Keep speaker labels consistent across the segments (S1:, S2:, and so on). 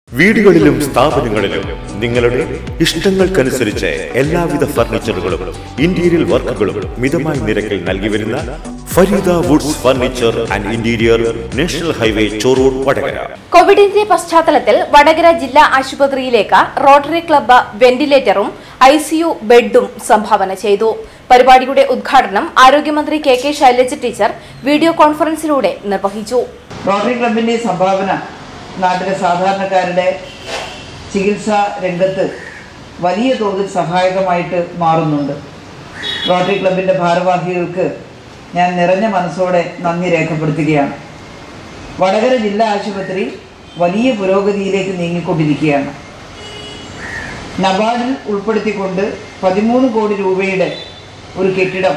S1: വീടുകളിലും സ്ഥാപനങ്ങളിലും നിങ്ങളുടെ ഇഷ്ടങ്ങൾക്കനുസരിച്ച് എല്ലാവിധ ഫർണിച്ചറുകളും ഇന്റീരിയർ വർക്കുകളും മിതമായ നിരക്കിൽ നൽകി വരുന്ന Fareeda woods furniture and interior national highway Chorur Vadakara
S2: കോവിഡിന്റെ പശ്ചാത്തലത്തിൽ വടകര ജില്ലാ ആശുപത്രിയിലേക്ക് റോട്ടറി ക്ലബ്ബ് വെന്റിലേറ്ററും ഐ സിയു ബെഡും സംഭാവന ചെയ്തു പരിപാടിയുടെ ഉദ്ഘാടനം ആരോഗ്യമന്ത്രി K K Shailaja teacher video കോൺഫറൻസിലൂടെ നിർവഹിച്ചു
S3: റോട്ടറി ക്ലബിൻ്റെ ഈ സംഭാവന നാട്ടിലെ സാധാരണക്കാരുടെ ചികിത്സാ രംഗത്ത് വലിയ തോതിൽ സഹായകമായിട്ട് മാറുന്നുണ്ട് റോട്ടറി ക്ലബിൻ്റെ ഭാരവാഹികൾക്ക് ഞാൻ നിറഞ്ഞ മനസ്സോടെ നന്ദി രേഖപ്പെടുത്തുകയാണ് വടകര ജില്ലാ ആശുപത്രി വലിയ പുരോഗതിയിലേക്ക് നീങ്ങിക്കൊണ്ടിരിക്കുകയാണ് നബാർഡിൽ ഉൾപ്പെടുത്തിക്കൊണ്ട് പതിമൂന്ന് കോടി രൂപയുടെ ഒരു കെട്ടിടം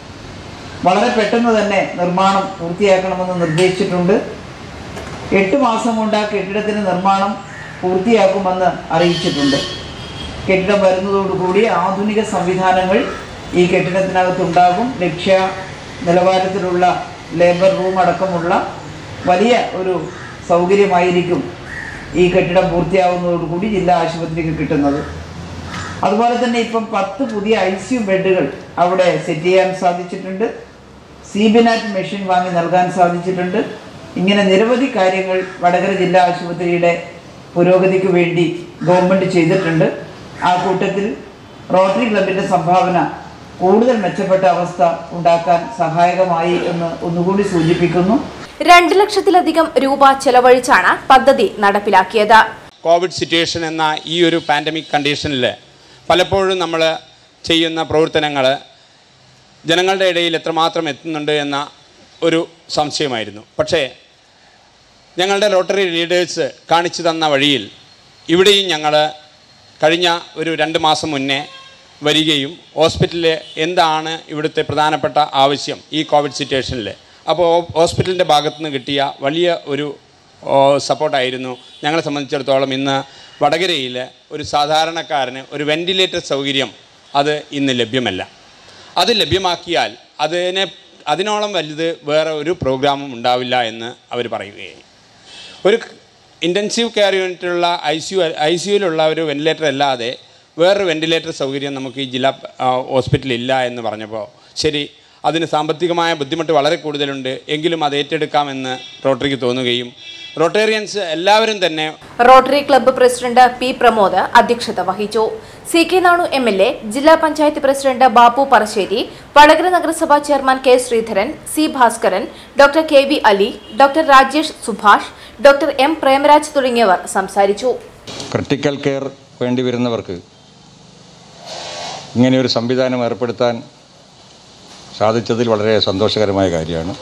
S3: വളരെ പെട്ടെന്ന് തന്നെ നിർമ്മാണം പൂർത്തിയാക്കണമെന്ന് നിർദ്ദേശിച്ചിട്ടുണ്ട് എട്ട് മാസം കൊണ്ട് ആ കെട്ടിടത്തിന് നിർമ്മാണം പൂർത്തിയാക്കുമെന്ന് അറിയിച്ചിട്ടുണ്ട് കെട്ടിടം വരുന്നതോടുകൂടി ആധുനിക സംവിധാനങ്ങൾ ഈ കെട്ടിടത്തിനകത്തുണ്ടാകും ലക്ഷ്യ നിലവാരത്തിലുള്ള ലേബർ റൂം അടക്കമുള്ള വലിയ ഒരു സൗകര്യമായിരിക്കും ഈ കെട്ടിടം പൂർത്തിയാവുന്നതോടുകൂടി ജില്ലാ ആശുപത്രിക്ക് കിട്ടുന്നത് അതുപോലെ തന്നെ ഇപ്പം പത്ത് പുതിയ ഐ സി യു ബെഡുകൾ അവിടെ സെറ്റ് ചെയ്യാൻ സാധിച്ചിട്ടുണ്ട് സീബിനാറ്റ് മെഷീൻ വാങ്ങി നൽകാൻ സാധിച്ചിട്ടുണ്ട് ഇങ്ങനെ നിരവധി കാര്യങ്ങൾ വടകര ജില്ലാ ആശുപത്രിയുടെ പുരോഗതിക്ക് വേണ്ടി ഗവൺമെൻറ് ചെയ്തിട്ടുണ്ട് ആ കൂട്ടത്തിൽ റോട്ടറി ക്ലബിൻ്റെ സംഭാവന കൂടുതൽ മെച്ചപ്പെട്ട അവസ്ഥ ഉണ്ടാക്കാൻ സഹായകമായി എന്ന് ഒന്നുകൂടി സൂചിപ്പിക്കുന്നു
S2: രണ്ട് ലക്ഷത്തിലധികം രൂപ ചെലവഴിച്ചാണ് പദ്ധതി നടപ്പിലാക്കിയത്
S4: കോവിഡ് സിറ്റുവേഷൻ എന്ന ഈ ഒരു പാൻഡമിക് കണ്ടീഷനിൽ പലപ്പോഴും നമ്മൾ ചെയ്യുന്ന പ്രവർത്തനങ്ങൾ ജനങ്ങളുടെ ഇടയിൽ എത്രമാത്രം എത്തുന്നുണ്ട് എന്ന ഒരു സംശയമായിരുന്നു പക്ഷേ ഞങ്ങളുടെ ലോട്ടറി ലീഡേഴ്സ് കാണിച്ചു തന്ന വഴിയിൽ ഇവിടെയും ഞങ്ങൾ കഴിഞ്ഞ ഒരു രണ്ട് മാസം മുന്നേ വരികയും ഹോസ്പിറ്റലിൽ എന്താണ് ഇവിടുത്തെ പ്രധാനപ്പെട്ട ആവശ്യം ഈ കോവിഡ് സിറ്റുവേഷനിൽ അപ്പോൾ ഹോസ്പിറ്റലിൻ്റെ ഭാഗത്തു നിന്ന് കിട്ടിയ വലിയ ഒരു ഓ, സപ്പോർട്ടായിരുന്നു ഞങ്ങളെ സംബന്ധിച്ചിടത്തോളം ഇന്ന് വടകരയിൽ ഒരു സാധാരണക്കാരന് ഒരു വെൻറ്റിലേറ്റർ സൗകര്യം അത് ഇന്ന് ലഭ്യമല്ല അത് ലഭ്യമാക്കിയാൽ അതിനെ അതിനോളം വലുത് വേറെ ഒരു പ്രോഗ്രാമും ഉണ്ടാവില്ല എന്ന് അവർ പറയുകയായി ഒരു ഇൻറ്റൻസീവ് കെയർ യൂണിറ്റിലുള്ള I C U I C യുയിലുള്ള ഒരു വെൻറ്റിലേറ്റർ അല്ലാതെ വേറൊരു വെൻറ്റിലേറ്റർ സൗകര്യം നമുക്ക് ഈ ജില്ലാ ആ, ഹോസ്പിറ്റലിൽ ഇല്ല എന്ന് പറഞ്ഞപ്പോൾ ശരി അതിന് സാമ്പത്തികമായ ബുദ്ധിമുട്ട് വളരെ കൂടുതലുണ്ട് എങ്കിലും അത് ഏറ്റെടുക്കാമെന്ന് റോട്ടറിക്ക് തോന്നുകയും റോട്ടേറിയൻസ് എല്ലാവരും തന്നെ
S2: rotary club president P Pramod അധ്യക്ഷത വഹിച്ചു C K Nanu M L A ജില്ലാ പഞ്ചായത്ത് പ്രസിഡന്റ് ബാപ്പു പറശ്ശേരി വടകര നഗരസഭാ chairman K Sreedharan C Bhaskaran doctor K V Ali doctor Rajesh Subhash doctor M Premaraj തുടങ്ങിയവർ സംസാരിച്ചു
S5: ക്രിട്ടിക്കൽ കെയർ വേണ്ടി വരുന്നവർക്ക് ഇങ്ങനെയൊരു സംവിധാനം ഏർപ്പെടുത്താൻ സാധിച്ചതിൽ വളരെ സന്തോഷകരമായ കാര്യമാണ്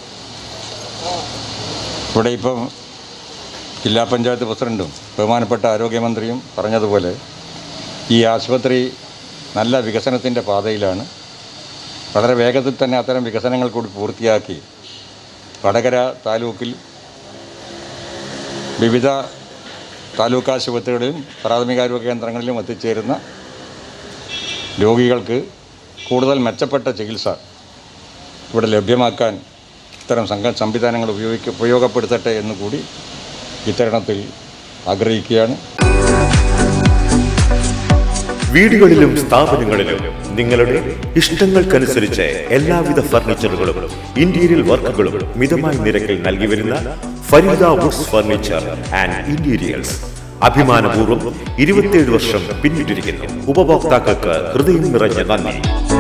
S5: ഇവിടെ ഇപ്പം ജില്ലാ പഞ്ചായത്ത് പ്രസിഡൻറ്റും ബഹുമാനപ്പെട്ട ആരോഗ്യമന്ത്രിയും പറഞ്ഞതുപോലെ ഈ ആശുപത്രി നല്ല വികസനത്തിൻ്റെ പാതയിലാണ് വളരെ വേഗത്തിൽ തന്നെ അത്തരം വികസനങ്ങൾ കൂടി പൂർത്തിയാക്കി വടകര താലൂക്കിൽ വിവിധ താലൂക്ക് ആശുപത്രികളിലും പ്രാഥമികാരോഗ്യ കേന്ദ്രങ്ങളിലും എത്തിച്ചേരുന്ന രോഗികൾക്ക് കൂടുതൽ മെച്ചപ്പെട്ട ചികിത്സ ഇവിടെ ലഭ്യമാക്കാൻ ഇത്തരം സംഘ സംവിധാനങ്ങൾ ഉപയോഗിക്ക ഉപയോഗപ്പെടുത്തട്ടെ എന്ന് കൂടി ഇത്തരണത്തിൽ ആഗ്രഹിക്കുകയാണ്
S1: വീടുകളിലും സ്ഥാപനങ്ങളിലും നിങ്ങളുടെ ഇഷ്ടങ്ങൾക്കനുസരിച്ച് എല്ലാവിധ ഫർണിച്ചറുകളും ഇന്റീരിയർ വർക്കുകളും മിതമായ നിരക്കിൽ നൽകി വരുന്ന Fareeda woods furniture and interiors അഭിമാനപൂർവ്വം ഇരുപത്തിയേഴ് വർഷം പിന്നിട്ടിരിക്കുന്നു ഉപഭോക്താക്കൾക്ക് ഹൃദയം നിറഞ്ഞ നന്ദി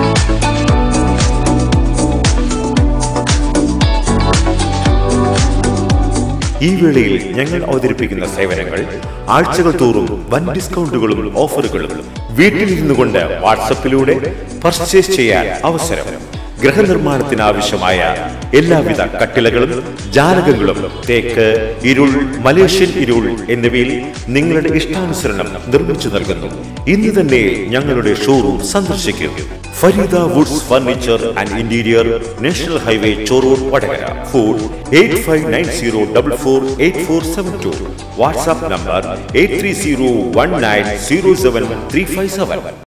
S1: ഈ വേളയിൽ ഞങ്ങൾ അവതരിപ്പിക്കുന്ന സേവനങ്ങൾ ആഴ്ചകൾ തോറും വൻ ഡിസ്കൗണ്ടുകളും ഓഫറുകളും വീട്ടിലിരുന്നു കൊണ്ട് വാട്സപ്പിലൂടെ പർച്ചേസ് ചെയ്യാൻ അവസരം ഗൃഹനിർമ്മാണത്തിന് ആവശ്യമായ എല്ലാവിധ കട്ടിലകളും ജാലകങ്ങളും തേക്ക് ഇരുൾ മലേഷ്യൻ ഇരുൾ എന്നിവയിൽ നിങ്ങളുടെ ഇഷ്ടാനുസരണം നിർമ്മിച്ചു നൽകുന്നു ഇന്ന് തന്നെ ഞങ്ങളുടെ ഷോറൂം സന്ദർശിക്കൂ Fareeda woods furniture and interior national highway Chorur Vadakara phone eight five nine zero double four eight four seven two WhatsApp number eight three zero one nine zero seven three five seven